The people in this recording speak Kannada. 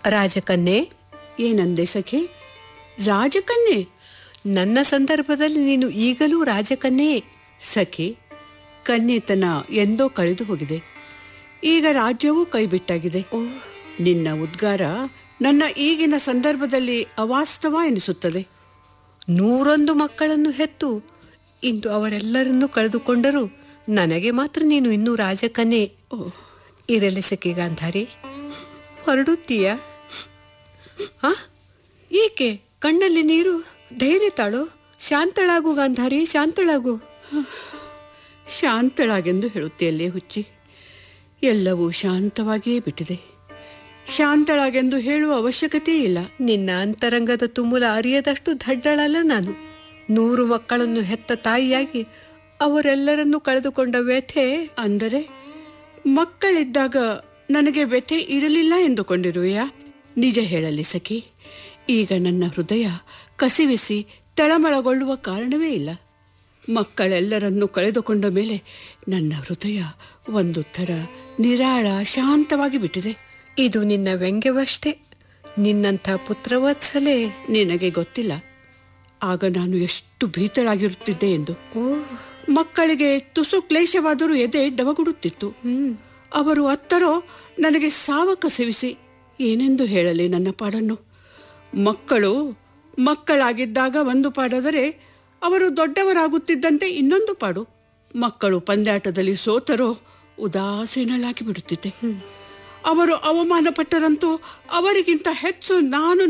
ರಾಜಕನ್ಯೆ ಏನಂದೆ ಸಖಿ ರಾಜಕನ್ಯೆ ನನ್ನ ಸಂದರ್ಭದಲ್ಲಿ ನೀನು ಈಗಲೂ ರಾಜಕನ್ಯೆ ಸಖಿ ಕನ್ಯೆತನ ಎಂದೋ ಕಳೆದು ಹೋಗಿದೆ ಈಗ ರಾಜ್ಯವೂ ಕೈಬಿಟ್ಟಾಗಿದೆ ನಿನ್ನ ಉದ್ಗಾರ ನನ್ನ ಈಗಿನ ಸಂದರ್ಭದಲ್ಲಿ ಅವಾಸ್ತವ ಎನಿಸುತ್ತದೆ ನೂರೊಂದು ಮಕ್ಕಳನ್ನು ಹೆತ್ತು ಇಂದು ಅವರೆಲ್ಲರನ್ನೂ ಕಳೆದುಕೊಂಡರೂ ನನಗೆ ಮಾತ್ರ ನೀನು ಇನ್ನೂ ರಾಜಕನ್ಯೆ ಇರಲಿ ಸಖಿ ಗಾಂಧಾರಿ ಹೊರಡುತ್ತೀಯ ಆ ಏಕೆ ಕಣ್ಣಲ್ಲಿ ನೀರು ಧೈರ್ಯ ತಾಳು ಶಾಂತಳಾಗು ಗಾಂಧಾರಿ ಶಾಂತಳಾಗು ಶಾಂತಳಾಗೆಂದು ಹೇಳುತ್ತೆಯಲ್ಲೇ ಹುಚ್ಚಿ ಎಲ್ಲವೂ ಶಾಂತವಾಗಿಯೇ ಬಿಟ್ಟಿದೆ ಶಾಂತಳಾಗೆಂದು ಹೇಳುವ ಅವಶ್ಯಕತೆಯೇ ಇಲ್ಲ ನಿನ್ನ ಅಂತರಂಗದ ತುಮುಲ ಅರಿಯದಷ್ಟು ದಡ್ಡಳಲ್ಲ ನಾನು ನೂರು ಮಕ್ಕಳನ್ನು ಹೆತ್ತ ತಾಯಿಯಾಗಿ ಅವರೆಲ್ಲರನ್ನೂ ಕಳೆದುಕೊಂಡ ವ್ಯಥೆ ಅಂದರೆ ಮಕ್ಕಳಿದ್ದಾಗ ನನಗೆ ವ್ಯಥೆ ಇರಲಿಲ್ಲ ಎಂದುಕೊಂಡಿರುವೆಯಾ ನಿಜ ಹೇಳಲಿ ಸಖಿ ಈಗ ನನ್ನ ಹೃದಯ ಕಸಿವಿಸಿ ತಳಮಳಗೊಳ್ಳುವ ಕಾರಣವೇ ಇಲ್ಲ ಮಕ್ಕಳೆಲ್ಲರನ್ನು ಕಳೆದುಕೊಂಡ ಮೇಲೆ ನನ್ನ ಹೃದಯ ಒಂದು ಥರ ನಿರಾಳ ಶಾಂತವಾಗಿ ಬಿಟ್ಟಿದೆ ಇದು ನಿನ್ನ ವ್ಯಂಗ್ಯವಷ್ಟೇ ನಿನ್ನಂಥ ಪುತ್ರವತ್ಸಲೆ ನಿನಗೆ ಗೊತ್ತಿಲ್ಲ ಆಗ ನಾನು ಎಷ್ಟು ಭೀತಳಾಗಿರುತ್ತಿದ್ದೆ ಎಂದು ಓ ಮಕ್ಕಳಿಗೆ ತುಸು ಕ್ಲೇಶವಾದರೂ ಎದೆ ಡವಗುಡುತ್ತಿತ್ತು ಅವರು ಅತ್ತರೋ ನನಗೆ ಸಾವ ಕಸಿವಿಸಿ ಏನೆಂದು ಹೇಳಲಿ ನನ್ನ ಪಾಡನ್ನು ಮಕ್ಕಳು ಮಕ್ಕಳಾಗಿದ್ದಾಗ ಒಂದು ಪಾಡಾದರೆ ಅವರು ದೊಡ್ಡವರಾಗುತ್ತಿದ್ದಂತೆ ಇನ್ನೊಂದು ಪಾಡು ಮಕ್ಕಳು ಪಂದ್ಯಾಟದಲ್ಲಿ ಸೋತರೋ ಉದಾಸೀನಳಾಗಿ ಬಿಡುತ್ತಿದ್ದೆ ಅವರು ಅವಮಾನ ಪಟ್ಟರಂತೂ ಅವರಿಗಿಂತ ಹೆಚ್ಚು ನಾನು